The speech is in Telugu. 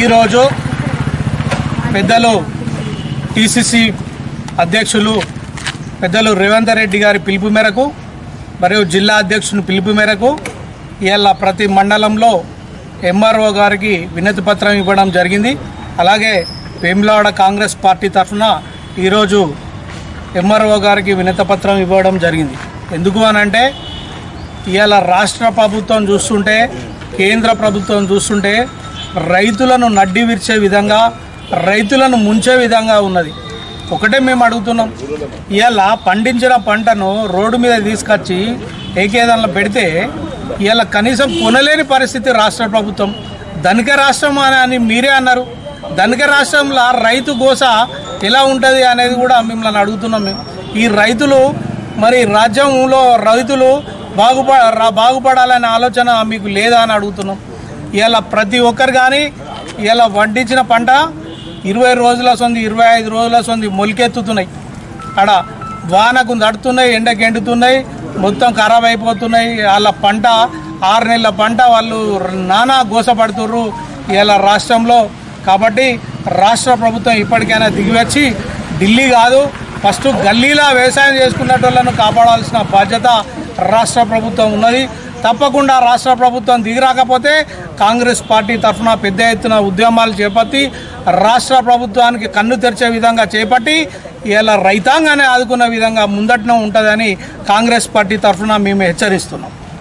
ఈరోజు పెద్దలు టీసీసీ అధ్యక్షులు పెద్దలు రేవంత్ రెడ్డి గారి పిలుపు మేరకు మరియు జిల్లా అధ్యక్షుని పిలుపు మేరకు ఇవాళ ప్రతి మండలంలో ఎంఆర్ఓ గారికి వినతి పత్రం ఇవ్వడం జరిగింది అలాగే వేములవాడ కాంగ్రెస్ పార్టీ తరఫున ఈరోజు ఎంఆర్ఓ గారికి వినతి పత్రం ఇవ్వడం జరిగింది ఎందుకు అనంటే ఇవాళ రాష్ట్ర ప్రభుత్వం చూస్తుంటే కేంద్ర ప్రభుత్వం చూస్తుంటే రైతులను నడ్డి విరిచే విధంగా రైతులను ముంచే విధంగా ఉన్నది ఒకటే మేము అడుగుతున్నాం ఇవాళ పండించిన పంటను రోడ్డు మీద తీసుకొచ్చి ఏకేదానిలో పెడితే ఇవాళ కనీసం కొనలేని పరిస్థితి రాష్ట్ర ప్రభుత్వం ధనిక రాష్ట్రం అని అని మీరే అన్నారు ధనిక రాష్ట్రంలో రైతు గోస ఎలా ఉంటుంది అనేది కూడా మిమ్మల్ని అడుగుతున్నాం మేము ఈ రైతులు మరి రాజ్యంలో రైతులు బాగుప రా- బాగుపడాలనే ఆలోచన మీకు లేదా అని అడుగుతున్నాం ఇలా ప్రతి ఒక్కరు కానీ ఇలా వండించిన పంట ఇరవై రోజుల సొంది ఇరవై ఐదు రోజుల సొంది మొలికెత్తుతున్నాయి ఆడ వానకు నడుతున్నాయి ఎండకి ఎండుతున్నాయి మొత్తం ఖరాబ్ అయిపోతున్నాయి వాళ్ళ పంట ఆరు నెలల పంట వాళ్ళు నానా గోసపడుతుర్రు ఇలా రాష్ట్రంలో కాబట్టి రాష్ట్ర ప్రభుత్వం ఇప్పటికైనా దిగివచ్చి ఢిల్లీ కాదు ఫస్ట్ గల్లీలా వ్యవసాయం చేసుకున్నటోళ్ళను కాపాడాల్సిన బాధ్యత రాష్ట్ర ప్రభుత్వం ఉన్నది తప్పకుండా రాష్ట్ర ప్రభుత్వం దిగి రాకపోతే కాంగ్రెస్ పార్టీ తరఫున పెద్ద ఎత్తున ఉద్యమాలు చేపట్టి రాష్ట్ర ప్రభుత్వానికి కన్ను తెరిచే విధంగా చేపట్టి ఇలా రైతాంగాన్ని ఆదుకున్న విధంగా ముందటనే ఉంటుందని కాంగ్రెస్ పార్టీ తరఫున మేము హెచ్చరిస్తున్నాం